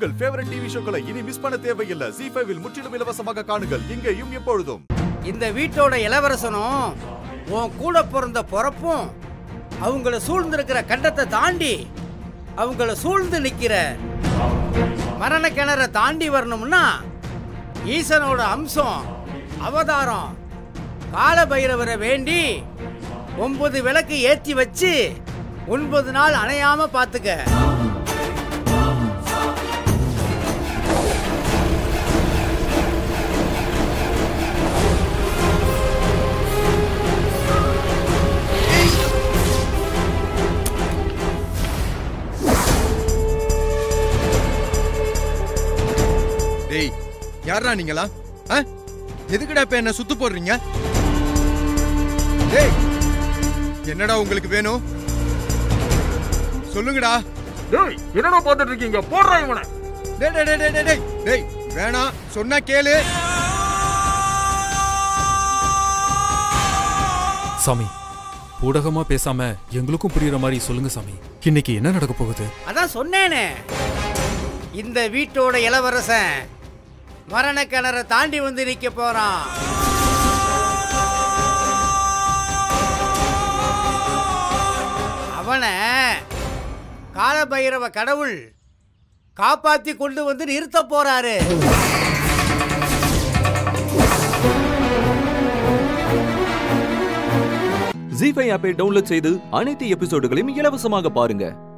உங்கள் favourite TV ஷோக்களை இனி miss பண்ண தேவையில்லை ஜி ஃபைவில் முற்றிலும் இலவசமாக காணுங்கள் இங்கேயும் எப்பொழுதும் இந்த வீட்டோட இளவரசனும் உன் கூட பிறந்த பொறப்பும் அவங்கள சூழ்ந்திருக்கிற கண்டத்தை தாண்டி அவங்கள சூழ்ந்து நிக்கிற மரண கிணற தாண்டி வரணும்னா ஈசனோட அம்சம் அவதாரம் கால பைரவரை வேண்டி ஒன்பது விளக்கு ஏத்தி வச்சு ஒன்பது நாள் அணையாம பாத்துக்க டேய் யாரா நீங்களா ஆ? எதுக்குடா இப்ப என்ன சுத்து போடுறீங்க டேய் என்னடா உங்களுக்கு வேணும் சொல்லுங்கடா டேய் என்னடா பார்த்துட்டு இருக்கீங்க போடுறா இவனை டேய் டேய் டேய் டேய், டேய் டேய் வேணாம் சொன்னா கேளு சாமி ஊடகமா பேசாம எங்களுக்கும் புரியுற மாதிரி சொல்லுங்க சாமி இன்னைக்கு என்ன நடக்க போகுது அதான் சொன்னேனே இந்த வீட்டோட இளவரசன் மரண கிணற தாண்டி வந்து நிக்க போறான் அவனை காலபைரவ கடவுள் காப்பாத்தி கொண்டு வந்து நிறுத்த போறாரு ஜி ஃபைவ் ஆப்பை டவுன்லோட் செய்து அனைத்து எபிசோடுகளையும் இலவசமாக பாருங்க